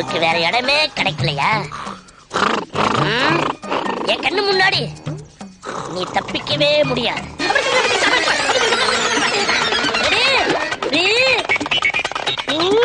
உனக்கு வேற இடமே கிடைக்கலையா ம்? என் கண்ணு முன்னாடி நீ தப்பிக்கவே முடியாது ரெடி? த்ரீ, டூ,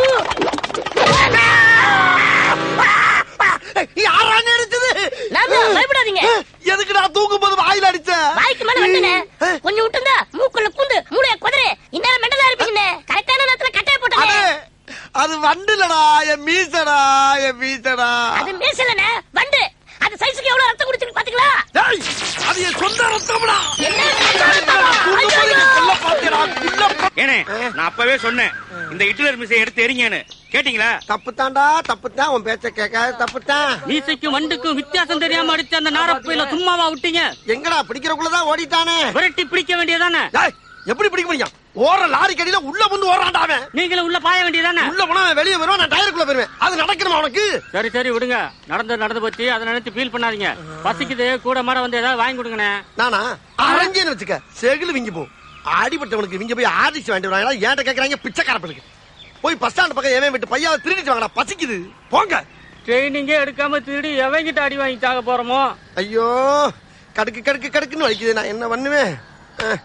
யாரா அடிச்சது நான் தான், பயப்படாதீங்க எதுக்கு நான் தூங்கும் போது வாயில அடிச்ச வாய்க்கு மேல வந்தனே கொஞ்சம் விட்டுந்தா மூக்குள்ள பூந்து மூளைய குதிரை இந்நேரம் மெண்டலா இருப்பீங்க கரெக்டான நேரத்துல கட்டைய அது போட்டாங்க அது வண்டுலடா என் மீசடா என் மீசடா அது மேசலனே வண்டு அது சைஸுக்கு எவ்வளவு ரத்தம் குடிச்சிருக்கு பாத்தீங்களா டேய், அது என் சொந்த ரத்தம்டா என்ன தூங்கும் போது நீ கொல்ல பாத்தியடா, குள்ள பா- ஏனே நான் அப்பவே சொன்னேன் இந்த ஹிட்லர் மிஸ்ஸை எடுத்து எறிங்கன்னு கேட்டீங்களா தப்புத்தான்டா தப்புத்தான் உன் பேச்ச கேட்காத தப்புத்தான் மீசைக்கும் வண்டுக்கும் வித்தியாசம் தெரியாம அடிச்ச அந்த நாரப்பையில சும்மாவா விட்டீங்க எங்கடா பிடிக்கிறக்குள்ளதான் ஓடிட்டானே விரட்டி பிடிக்க வேண்டியதானே டேய், எப்படி பிடிக்க முடியும் ஓடுற லாரி கடியில உள்ள வந்து ஓடுறான்டா அவன் நீங்களும் உள்ள பாய வேண்டியதானே உள்ள போனா அவன் வெளியே வருவான் நான் டயருக்குள்ள போயிருவேன் அது நடக்கணுமா உனக்கு சரி சரி விடுங்க நடந்து நடந்து பத்தி அதை நினைச்சு ஃபீல் பண்ணாதீங்க பசிக்குது கூட மாட வந்து ஏதாவது வாங்கி கொடுங்கண்ணே நானா அரஞ்சேன்னு வச்சுக்க செகிலு விங்கி போ அடிபட்டவனுக்கு விங்க போய் ஆர்டிஸ்ட் வாங்கிட்டு வராங்க ஏன்ட்ட கேக்குறாங்க பிச்சைக்காரப்பனுக்கு போய் பஸ் ஸ்டாண்ட் பக்கம் ஏன் விட்டு பையாவை திருடிட்டு வாங்கடா பசிக்குது போங்க ட்ரைனிங்கே எடுக்காம திருடி எவங்கிட்ட அடி வாங்கி சாக போறோமோ ஐயோ கடுக்கு கடுக்கு கடுக்குன்னு வலிக்குது நான் என்ன பண்ணுவேன் அஹ்.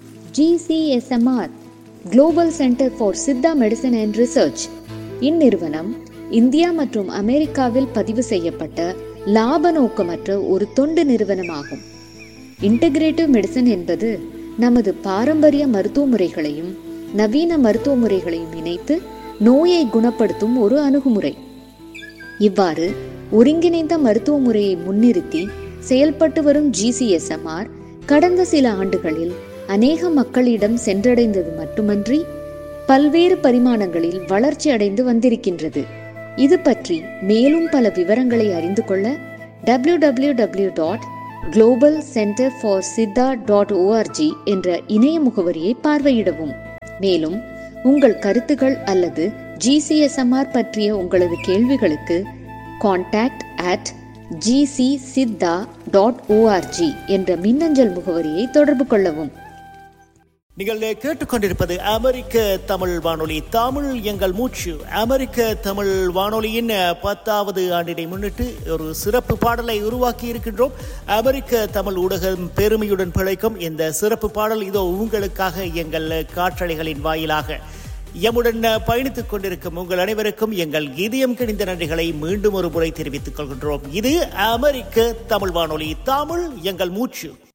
GCSMR global centre for Siddha medicine and research இந்நிறுவனம் இந்தியா மற்றும் அமெரிக்காவில் பதிவு செய்யப்பட்ட லாப நோக்கமற்ற ஒரு தொண்டு நிறுவனமாகும் இன்டகிரேட்டிவ் மெடிசன் என்பது நமது பாரம்பரிய மருத்துவ முறைகளையும் நவீன மருத்துவ முறைகளையும் இணைத்து நோயை குணப்படுத்தும் ஒரு அணுகுமுறை இவ்வாறு ஒருங்கிணைந்த மருத்துவ முறையை முன்னிறுத்தி செயல்பட்டு வரும் ஜிசிஎஸ்எம்ஆர் கடந்த சில ஆண்டுகளில் அநேக மக்களிடம் சென்றடைந்தது மட்டுமன்றி பல்வேறு பரிமாணங்களில் வளர்ச்சி அடைந்து வந்திருக்கின்றது இது பற்றி மேலும் பல விவரங்களை அறிந்து கொள்ள W W W dot global centre for Siddha dot ORG என்ற இணைய முகவரியை பார்வையிடவும் மேலும் உங்கள் கருத்துகள் அல்லது ஜிசிஎஸ்எம்ஆர் பற்றிய உங்களது கேள்விகளுக்கு contact at GC Siddha dot ORG என்ற மின்னஞ்சல் முகவரியை தொடர்பு கொள்ளவும் நீங்கள் கேட்டுக்கொண்டிருப்பது அமெரிக்க தமிழ் வானொலி தமிழ் எங்கள் மூச்சு அமெரிக்க தமிழ் வானொலியின் பத்தாவது ஆண்டினை முன்னிட்டு ஒரு சிறப்பு பாடலை உருவாக்கி இருக்கின்றோம் அமெரிக்க தமிழ் ஊடகம் பெருமையுடன் பிழைக்கும் இந்த சிறப்பு பாடல் இதோ உங்களுக்காக எங்கள் காற்றலைகளின் வாயிலாக எம்முடன் பயணித்துக் கொண்டிருக்கும் உங்கள் அனைவருக்கும் எங்கள் இதயம் கிணிந்த நன்றிகளை மீண்டும் ஒரு முறை தெரிவித்துக் கொள்கின்றோம் இது அமெரிக்க தமிழ் வானொலி தமிழ் எங்கள் மூச்சு